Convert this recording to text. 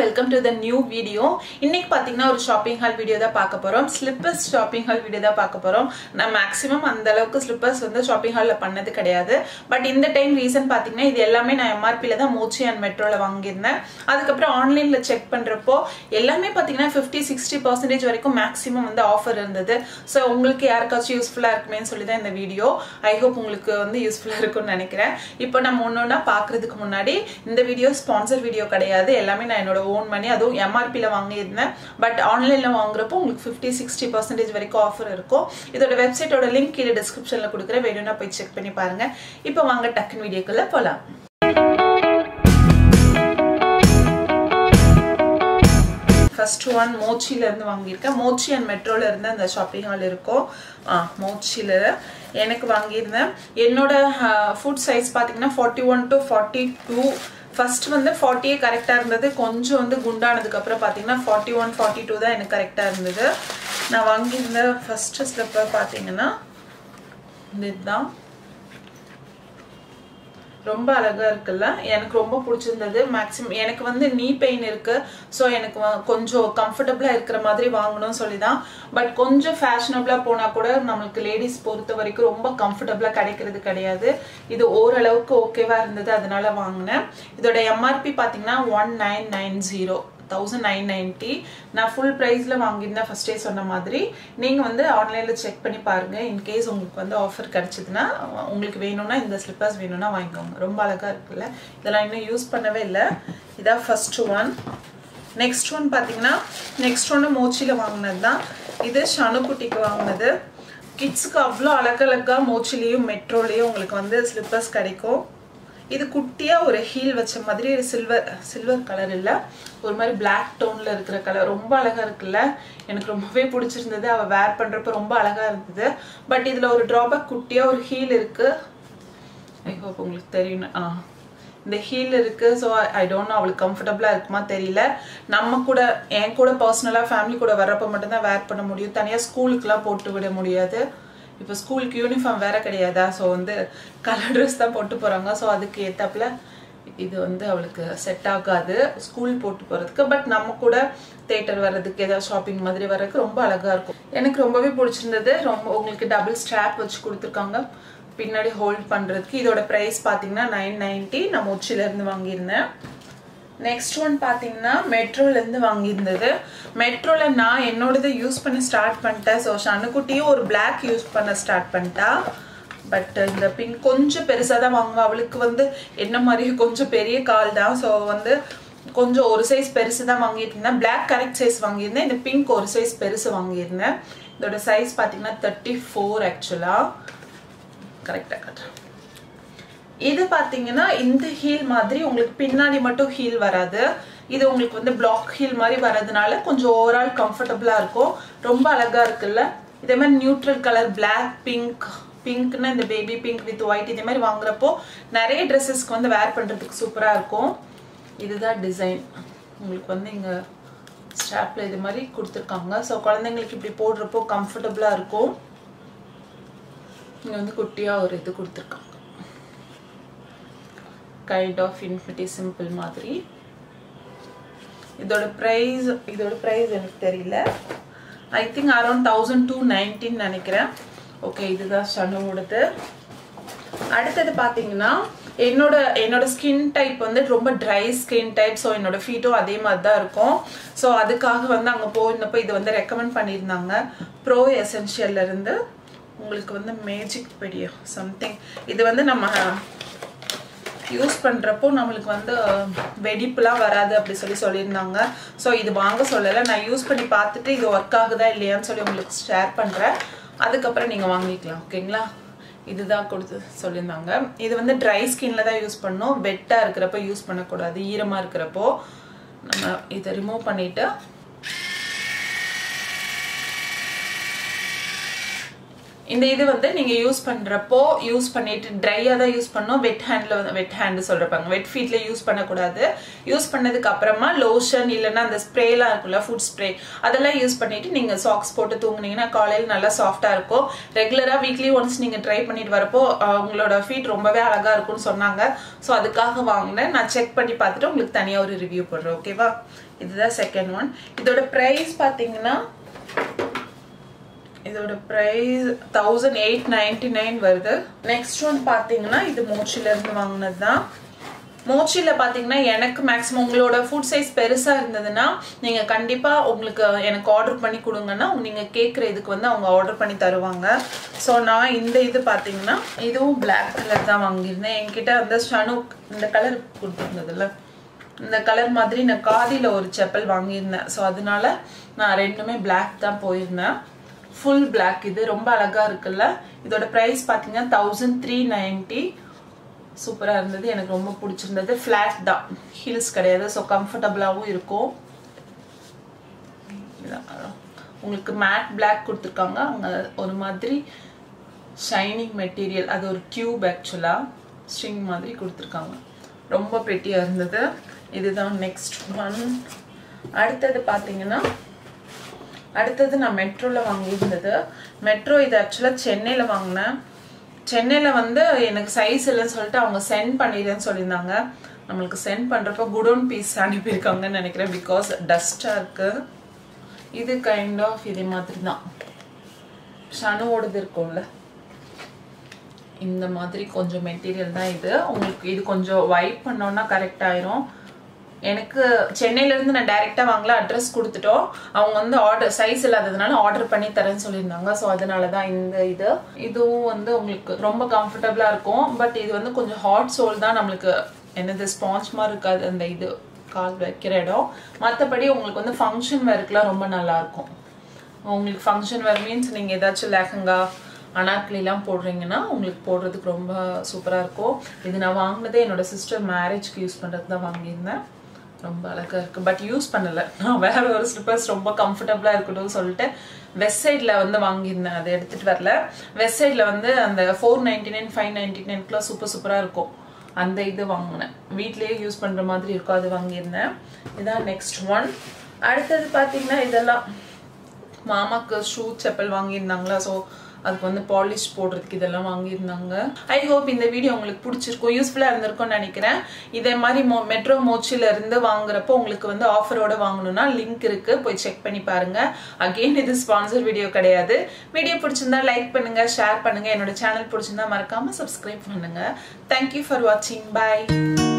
Welcome to the new video இன்னைக்கு பார்த்தீங்கன்னா ஒரு ஷாப்பிங் ஹால் வீடியோ தான் பார்க்க போகிறோம் ஸ்லிப்பர்ஸ் ஷாப்பிங் ஹால் வீடியோ தான் பார்க்க போகிறோம் நான் மேக்ஸிமம் அந்த அளவுக்கு ஸ்லிப்பர்ஸ் வந்து ஷாப்பிங் ஹாலில் பண்ணது கிடையாது பட் இந்த டைம் ரீசன் பார்த்தீங்கன்னா இது எல்லாமே நான் எம்ஆர்பியில் தான் மோச்சி அண்ட் மெட்ரோவில் வாங்கியிருந்தேன் அதுக்கப்புறம் ஆன்லைனில் செக் பண்ணுறப்போ எல்லாமே பார்த்தீங்கன்னா ஃபிஃப்டி சிக்ஸ்டி பர்சன்டேஜ் வரைக்கும் மேக்ஸிமம் வந்து ஆஃபர் இருந்தது ஸோ உங்களுக்கு யாருக்காச்சும் யூஸ்ஃபுல்லாக இருக்குமேன்னு சொல்லி தான் இந்த வீடியோ ஐ ஹோப் உங்களுக்கு வந்து யூஸ்ஃபுல்லாக இருக்கும்னு நினைக்கிறேன் இப்போ நம்ம ஒன்று ஒன்றா பார்க்குறதுக்கு முன்னாடி இந்த வீடியோ ஸ்பான்சர் வீடியோ கிடையாது எல்லாமே நான் என்னோட ஓன் மணி அதுவும் எம்ஆர்பியில் வாங்கியிருந்தேன் பட் ஆன்லைனில் வாங்குறப்போ உங்களுக்கு ஃபிஃப்டி சிக்ஸ்டி பர்சன்டேஜ் வரைக்கும் ஆஃபர் இருக்கும் இதோட வெப்சைட்டோட லிங்க் கீழே டிஸ்கிரிப்ஷனில் கொடுக்குறேன் வேணும்னா போய் செக் பண்ணி பாருங்க இப்போ வாங்க டக்குன்னு வீடியோக்குள்ளே போகலாம் ஃபர்ஸ்ட் ஒன் மோச்சில இருந்து வாங்கியிருக்கேன் மோச்சி அண்ட் மெட்ரோல இருந்து அந்த ஷாப்பிங் ஹால் இருக்கும் ஆ மோச்சில எனக்கு வாங்கியிருந்தேன் என்னோட ஃபுட் சைஸ் பார்த்தீங்கன்னா forty one to forty two first வந்து ஃபார்ட்டியே கரெக்டாக இருந்தது கொஞ்சம் வந்து குண்டானதுக்கப்புறம் பார்த்தீங்கன்னா ஃபார்ட்டி ஒன் ஃபார்ட்டி டூ தான் எனக்கு கரெக்டாக இருந்தது நான் வாங்கியிருந்த ஃபஸ்ட்டு ஸ்லிப்பர் பார்த்தீங்கன்னா இதுதான் ரொம்ப அழகா இருக்குல்ல எனக்கு ரொம்ப பிடிச்சிருந்தது மேக்ஸிமம் எனக்கு வந்து நீ பெயின் இருக்கு ஸோ எனக்கு கொஞ்சம் கம்ஃபர்டபுளா இருக்கிற மாதிரி வாங்கணும்னு சொல்லி தான் பட் கொஞ்சம் ஃபேஷனபிளா போனா கூட நம்மளுக்கு லேடிஸ் பொறுத்த வரைக்கும் ரொம்ப கம்ஃபர்டபுளா கிடைக்கிறது கிடையாது இது ஓரளவுக்கு ஓகேவா இருந்தது அதனால வாங்கினேன் இதோட எம்ஆர்பி பார்த்தீங்கன்னா one nine nine zero thousand nine ninety நான் ஃபுல் ப்ரைஸில் வாங்கியிருந்தேன் ஃபஸ்ட்டே சொன்ன மாதிரி நீங்கள் வந்து ஆன்லைனில் செக் பண்ணி பாருங்கள் இன்கேஸ் உங்களுக்கு வந்து ஆஃபர் கிடச்சிதுன்னா உங்களுக்கு வேணும்னா இந்த ஸ்லிப்பர்ஸ் வேணும்னா வாங்கிக்கோங்க ரொம்ப அழகாக இருக்குல்ல இதெல்லாம் இன்னும் யூஸ் பண்ணவே இல்லை இதான் ஃபர்ஸ்ட் ஒன் நெக்ஸ்ட் ஒன் பார்த்தீங்கன்னா நெக்ஸ்ட் ஒன்று மோச்சியில் வாங்கினது தான் இது ஷனுக்குட்டிக்கு வாங்கினது கிட்ஸுக்கு அவ்வளோ அழகழகாக மோச்சிலையும் மெட்ரோலையும் உங்களுக்கு வந்து ஸ்லிப்பர்ஸ் கிடைக்கும் இது குட்டியாக ஒரு ஹீல் வச்ச மாதிரி ஒரு சில்வர் சில்வர் கலர் இல்லை ஒரு மாதிரி பிளாக் டோனில் இருக்கிற கலர் ரொம்ப அழகாக இருக்குல்ல எனக்கு ரொம்பவே பிடிச்சிருந்தது அவள் வேர் பண்ணுறப்ப ரொம்ப அழகாக இருந்தது பட் இதில் ஒரு ட்ராபேக் குட்டியாக ஒரு ஹீல் இருக்குது ஐ ஹோப் உங்களுக்கு தெரியும் ஆ இந்த ஹீல் இருக்கு ஸோ ஐ டோன்ட் நோ அவளுக்கு கம்ஃபர்டபுளாக இருக்குமா தெரியல நம்ம கூட என் கூட பர்சனலாக ஃபேமிலி கூட வர்றப்ப மட்டும்தான் வேர் பண்ண முடியும் தனியாக ஸ்கூலுக்குலாம் போட்டு விட முடியாது இப்போ ஸ்கூலுக்கு யூனிஃபார்ம் வேற கிடையாதா ஸோ வந்து கலர் ட்ரெஸ் தான் போட்டு போகிறாங்க ஸோ அதுக்கு ஏற்றாப்புல இது வந்து அவளுக்கு செட் ஆகாது ஸ்கூல் போட்டு போகிறதுக்கு பட் நம்ம கூட தேட்டர் வர்றதுக்கு ஏதாவது ஷாப்பிங் மாதிரி வர்றதுக்கு ரொம்ப அழகாக இருக்கும் எனக்கு ரொம்பவே பிடிச்சிருந்தது ரொம்ப உங்களுக்கு டபுள் ஸ்ட்ராப் வச்சு கொடுத்துருக்காங்க பின்னாடி ஹோல்ட் பண்ணுறதுக்கு இதோட ப்ரைஸ் பார்த்தீங்கன்னா நைன் நைன்ட்டி நான் மொச்சிலேருந்து வாங்கியிருந்தேன் நெக்ஸ்ட் ஒன் பார்த்தீங்கன்னா மெட்ரோலேருந்து வாங்கியிருந்தது மெட்ரோவில் நான் என்னோடது யூஸ் பண்ண ஸ்டார்ட் பண்ணிட்டேன் ஸோ ஷனுக்குட்டியும் ஒரு பிளாக் யூஸ் பண்ண ஸ்டார்ட் பண்ணிட்டா பட் இந்த பிங்க் கொஞ்சம் பெருசாக தான் வாங்க அவளுக்கு வந்து என்ன மாதிரி கொஞ்சம் பெரிய கால் தான் ஸோ வந்து கொஞ்சம் ஒரு சைஸ் பெருசு தான் வாங்கிட்டு இருந்தேன் பிளாக் கரெக்ட் சைஸ் வாங்கியிருந்தேன் இந்த பிங்க் ஒரு சைஸ் பெருசு வாங்கியிருந்தேன் இதோட சைஸ் பார்த்தீங்கன்னா தேர்ட்டி ஃபோர் ஆக்சுவலாக கரெக்டாக கட்டுறேன் இது பார்த்தீங்கன்னா இந்த ஹீல் மாதிரி உங்களுக்கு பின்னாடி மட்டும் ஹீல் வராது இது உங்களுக்கு வந்து பிளாக் ஹீல் மாதிரி வர்றதுனால கொஞ்சம் ஓவரால் கம்ஃபர்டபுளாக இருக்கும் ரொம்ப அழகாக இருக்குல்ல இதே மாதிரி நியூட்ரல் கலர் பிளாக் பிங்க் பிங்க்னா இந்த பேபி பிங்க் வித் ஒயிட் இதே மாதிரி வாங்குறப்போ நிறைய ட்ரெஸ்ஸஸ்க்கு வந்து வேர் பண்ணுறதுக்கு சூப்பராக இருக்கும் இதுதான் டிசைன் உங்களுக்கு வந்து இங்கே ஸ்ட்ராப்பில் இது மாதிரி கொடுத்துருக்காங்க ஸோ குழந்தைங்களுக்கு இப்படி போடுறப்போ கம்ஃபர்டபுளாக இருக்கும் இங்கே வந்து குட்டியாக ஒரு இது கொடுத்துருக்காங்க கைண்ட் ஆஃப் இன்ஃபினிட்டி சிம்பிள் மாதிரி இதோட ப்ரைஸ் இதோட ப்ரைஸ் எனக்கு தெரியல I think around thousand two nineteen நினைக்கிறேன் ஓகே இதுதான் ஷனுவோடது அடுத்தது பார்த்தீங்கன்னா என்னோட என்னோட ஸ்கின் டைப் வந்து ரொம்ப ட்ரை ஸ்கின் டைப் ஸோ என்னோட ஃபீட்டும் அதே மாதிரி தான் இருக்கும் ஸோ அதுக்காக வந்து அங்கே போயிருந்தப்போ இது வந்து ரெக்கமெண்ட் பண்ணியிருந்தாங்க ப்ரோ எசென்ஷியல்ல இருந்து உங்களுக்கு வந்து மேஜிக் பெடியா சம்திங் இது வந்து நம்ம யூஸ் பண்ணுறப்போ நம்மளுக்கு வந்து வெடிப்புலாம் வராது அப்படி சொல்லி சொல்லியிருந்தாங்க ஸோ இது வாங்க சொல்லலை நான் யூஸ் பண்ணி பார்த்துட்டு இது ஒர்க் ஆகுதா இல்லையான்னு சொல்லி உங்களுக்கு ஷேர் பண்ணுறேன் அதுக்கப்புறம் நீங்கள் வாங்கிக்கலாம் ஓகேங்களா இதுதான் கொடுத்து சொல்லியிருந்தாங்க இது வந்து ட்ரை ஸ்கின்ல தான் யூஸ் பண்ணணும் வெட்டாக இருக்கிறப்ப யூஸ் பண்ணக்கூடாது ஈரமாக இருக்கிறப்போ நம்ம இதை ரிமூவ் பண்ணிவிட்டு இந்த இது வந்து நீங்க யூஸ் பண்றப்போ யூஸ் பண்ணிட்டு ட்ரையா தான் யூஸ் பண்ணணும் வெட் ஹேண்ட்ல வந்து வெட் ஹேண்ட் சொல்றப்பாங்க வெட் ஃபீட்ல யூஸ் பண்ணக்கூடாது யூஸ் பண்ணதுக்கு அப்புறமா லோஷன் இல்லைன்னா அந்த ஸ்ப்ரேலாம் இருக்குல்ல ஃபுட் ஸ்ப்ரே அதெல்லாம் யூஸ் பண்ணிட்டு நீங்க சாக்ஸ் போட்டு தூங்குனீங்கன்னா காலையில் நல்லா சாஃப்டா இருக்கும் ரெகுலரா வீக்லி ஒன்ஸ் நீங்க ட்ரை பண்ணிட்டு வரப்போ அஹ், உங்களோட ஃபீட் ரொம்பவே அழகா இருக்கும்னு சொன்னாங்க ஸோ அதுக்காக வாங்கினேன் நான் செக் பண்ணி பார்த்துட்டு உங்களுக்கு தனியா ஒரு ரிவ்யூ போடுறேன் ஓகேவா இதுதான் செகண்ட் ஒன் இதோட ப்ரைஸ் பார்த்தீங்கன்னா இதோட price thousand eight ninety nine வருது நெக்ஸ்ட் ஒன் பார்த்தீங்கன்னா இது மோச்சில இருந்து வாங்கினது தான் மோச்சியில் பார்த்தீங்கன்னா எனக்கு மேக்ஸிமம் உங்களோட ஃபுட் சைஸ் பெருசாக இருந்ததுன்னா நீங்கள் கண்டிப்பாக உங்களுக்கு எனக்கு ஆர்டர் பண்ணி கொடுங்கன்னா நீங்கள் கேட்குற இதுக்கு வந்து அவங்க ஆர்டர் பண்ணி தருவாங்க ஸோ நான் இந்த இது பார்த்தீங்கன்னா இதுவும் Black கலர் தான் வாங்கியிருந்தேன் என்கிட்ட அந்த ஷனுக் இந்த கலர் கொடுத்துருந்ததுல இந்த கலர் மாதிரி நான் காதியில் ஒரு செப்பல் வாங்கியிருந்தேன் ஸோ அதனால நான் ரெண்டுமே Black தான் போயிருந்தேன் ஃபுல் Black இது ரொம்ப அழகா இருக்குல்ல இதோட ப்ரைஸ் பார்த்தீங்கன்னா தௌசண்ட் த்ரீ நைன்ட்டி சூப்பராக இருந்தது எனக்கு ரொம்ப பிடிச்சிருந்தது ஃப்ளாட் தான் ஹீல்ஸ் கிடையாது ஸோ கம்ஃபர்டபுளாகவும் இருக்கும் இதான். உங்களுக்கு மேட் பிளாக் கொடுத்துருக்காங்க அங்கே ஒரு மாதிரி ஷைனிங் மெட்டீரியல் அது ஒரு டியூப் ஆக்சுவலாக ஸ்ட்ரிங் மாதிரி கொடுத்துருக்காங்க ரொம்ப பெட்டியாக இருந்தது இதுதான் நெக்ஸ்ட் ஒன் அடுத்தது பார்த்தீங்கன்னா அடுத்தது நான் மெட்ரோவில் வாங்கியிருந்தது மெட்ரோ இது ஆக்சுவலாக சென்னையில் வாங்கினேன் சென்னையில் வந்து எனக்கு சைஸ் இல்லைன்னு சொல்லிட்டு அவங்க சென்ட் பண்ணிடுறேன்னு சொல்லியிருந்தாங்க நம்மளுக்கு சென்ட் பண்ணுறப்ப குடோன் பீஸ் அனுப்பியிருக்காங்கன்னு நினைக்கிறேன் பிகாஸ் டஸ்ட்டாக இருக்குது இது கைண்ட் ஆஃப் இதே மாதிரி தான் ஷனுவோடது இருக்கும்ல இந்த மாதிரி கொஞ்சம் மெட்டீரியல் தான் இது உங்களுக்கு இது கொஞ்சம் வைப் பண்ணோன்னா கரெக்ட் ஆயிரும் எனக்கு சென்னையில இருந்து நான் டைரெக்டாக வாங்கல அட்ரஸ் கொடுத்துட்டோம் அவங்க வந்து ஆர்டர் சைஸ் இல்லாததுனால ஆர்டர் பண்ணி தரேன்னு சொல்லியிருந்தாங்க ஸோ அதனால தான் இந்த இது இதுவும் வந்து உங்களுக்கு ரொம்ப கம்ஃபர்டபுளாக இருக்கும் பட் இது வந்து கொஞ்சம் ஹாட் சோல் தான் நம்மளுக்கு என்னது ஸ்பாஞ்ச் மாதிரி இருக்காது அந்த இது கால் வைக்கிற இடம் மற்றபடி உங்களுக்கு வந்து ஃபங்க்ஷன் வேர்க்குலாம் ரொம்ப நல்லா இருக்கும் உங்களுக்கு ஃபங்க்ஷன் வேர் மீன்ஸ் நீங்கள் ஏதாச்சும் லெஹங்கா அனார்கலிலாம் போடுறீங்கன்னா உங்களுக்கு போடுறதுக்கு ரொம்ப சூப்பராக இருக்கும் இது நான் வாங்கினதே என்னோட சிஸ்டர் மேரேஜ்க்கு யூஸ் பண்ணுறதுக்கு தான் வாங்கியிருந்தேன் ரொம்ப அழகாக இருக்குது பட் யூஸ் பண்ணலை நான் வேற ஒரு ஸ்லிப்பர்ஸ் ரொம்ப கம்ஃபர்டபுளாக இருக்கட்டும்னு சொல்லிட்டு வெஸ்ட் சைடில் வந்து வாங்கியிருந்தேன் அதை எடுத்துகிட்டு வரல வெஸ்ட் சைடில் வந்து அந்த four ninety nine five ninety நைன்க்குலாம் சூப்பர் சூப்பராக இருக்கும் அந்த இது வாங்கினேன் வீட்லேயே யூஸ் பண்ணுற மாதிரி இருக்கும் அது வாங்கியிருந்தேன் இதான் நெக்ஸ்ட் ஒன் அடுத்தது பார்த்தீங்கன்னா இதெல்லாம் மாமாக்கு ஷூ செப்பல் வாங்கியிருந்தாங்களா ஸோ அதுக்கு வந்து பாலிஷ் போடுறதுக்கு இதெல்லாம் வாங்கியிருந்தாங்க ஐ ஹோப் இந்த வீடியோ உங்களுக்கு பிடிச்சிருக்கும் யூஸ்ஃபுல்லாக இருந்திருக்கும்னு நினைக்கிறேன் இதே மாதிரி மோ மெட்ரோ மோச்சில இருந்து வாங்குறப்போ உங்களுக்கு வந்து ஆஃபரோட வாங்கணும்னா லிங்க் இருக்கு போய் செக் பண்ணி பாருங்க அகெயின் இது ஸ்பான்சர் வீடியோ கிடையாது வீடியோ பிடிச்சிருந்தா லைக் பண்ணுங்க ஷேர் பண்ணுங்க என்னோட சேனல் பிடிச்சிருந்தா மறக்காம சப்ஸ்கிரைப் பண்ணுங்க தேங்க்யூ ஃபார் வாட்சிங் பை